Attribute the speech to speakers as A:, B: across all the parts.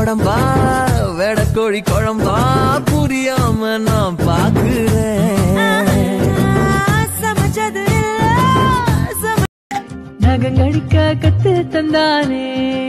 A: உடம்பா வெடக்கோழி குழம்பா புரியாம நான் பாக்குறேன்
B: சமைச்சது இல்ல சம
C: நகங்கழிக்க கத்து தந்தானே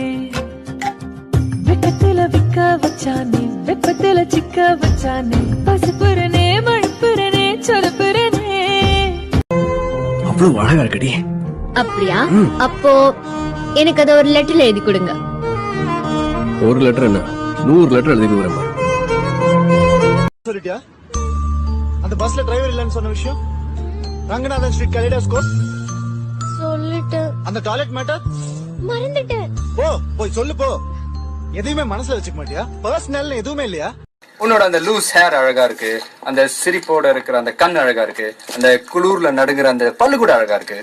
C: வெக்கத்துல விக்க வச்சானே வெப்பத்துல சிக்க வச்சானே பசுப்புறனே மழுப்புறனே சொலப்புறனே
D: அவ்வளவு அழகா இருக்கடி
E: அப்படியா அப்போ எனக்கு அதை ஒரு லெட்டர்ல எழுதி கொடுங்க
D: ஒரு லெட்டர் என்ன நூறு லெட்டர் எழுதி கொடுக்குறேன் பாரு.
F: சொல்லிட்டியா அந்த பஸ்ல டிரைவர் இல்லைன்னு சொன்ன விஷயம் ரங்கநாதன் ஸ்ட்ரீட் கலிடாஸ்கோப்
E: சொல்லிட்டு
F: அந்த டாய்லெட் மேட்டர்
E: மறந்துட்டேன்
F: போ போய் சொல்லு போ எதையுமே மனசுல வச்சுக்க மாட்டியா பர்சனல் எதுவுமே இல்லையா
G: உன்னோட அந்த லூஸ் ஹேர் அழகா இருக்கு அந்த சிரிப்போட இருக்கிற அந்த கண் அழகா இருக்கு அந்த குளூர்ல நடுங்குற அந்த பல்லு கூட அழகா இருக்கு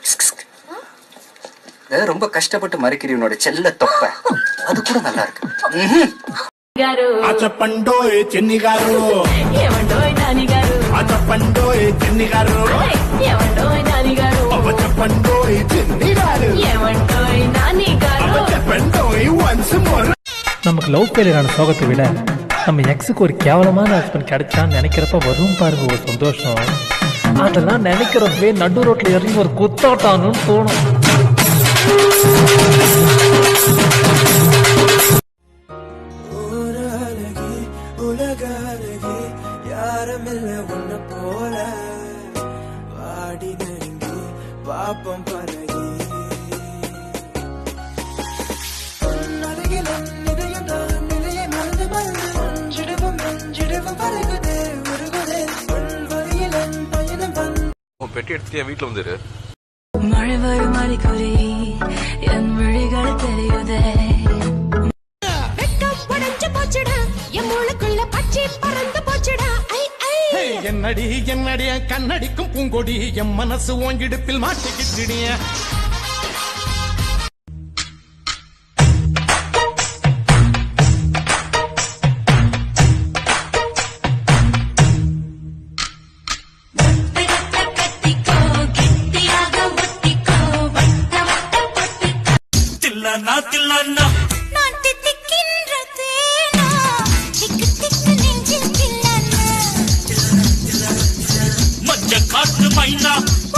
G: இது ரொம்ப கஷ்டப்பட்டு மறைக்கிறி உன்னோட செல்ல தொப்பை அது கூட நல்லா இருக்கு ம்ஹும்.
H: అచపండోయ్ చెన్ని గారు
C: ఏమండోయ్ నాని గారు
H: అచపండోయ్ చెన్ని గారు
C: ఏమండోయ్ నాని గారు
H: అవచపండోయ్ చెన్ని గారు
C: ఏమండోయ్ నాని గారు
H: అవచపండోయ్ వన్స్ మోర్
I: நமக்கு லவ் ஃபெயிலியரான சோகத்தை விட நம்ம எக்ஸுக்கு ஒரு கேவலமான ஹஸ்பண்ட் கிடைச்சான்னு நினைக்கிறப்ப வரும் பாருங்க ஒரு சந்தோஷம் அதெல்லாம் நினைக்கிறப்பவே நடு ரோட்ல இறங்கி ஒரு குத்தாட்டான்னு தோணும்
A: ஒரு அழகி உலக அழகி யாருமில்ல உன்ன போல வாடி நெருங்கி பாப்பம் பழகி அருகில் இதயம் தான் நிலையை மறந்து மறந்து ஒன்றிடவும் நெஞ்சிடவும் பருகுதே உருகுதே உன் வழியில் என் பயணம் வந்து
D: பெட்டி எடுத்துட்டியா வீட்டுல வந்துரு
C: மழை வரும் அறிகுறி என் விழிகள் தெரியுதே
B: வெட்கம் உடைஞ்சு போச்சுடா என் மூளைக்குள்ள பச்சை பறந்து போச்சுடா ஐ ஐ
H: என்னடி என்னடி கண்ணடிக்கும் பூங்கொடி என் மனசு ஓங்கிடுப்பில் மாட்டிக்கிட்டிடிய தில்லனா தில்லனா
B: நான் தித்திக்கின்ற தேனா திக்கு திக்கு நெஞ்சில் கில்லனா
H: மஞ்ச காட்டு மைனா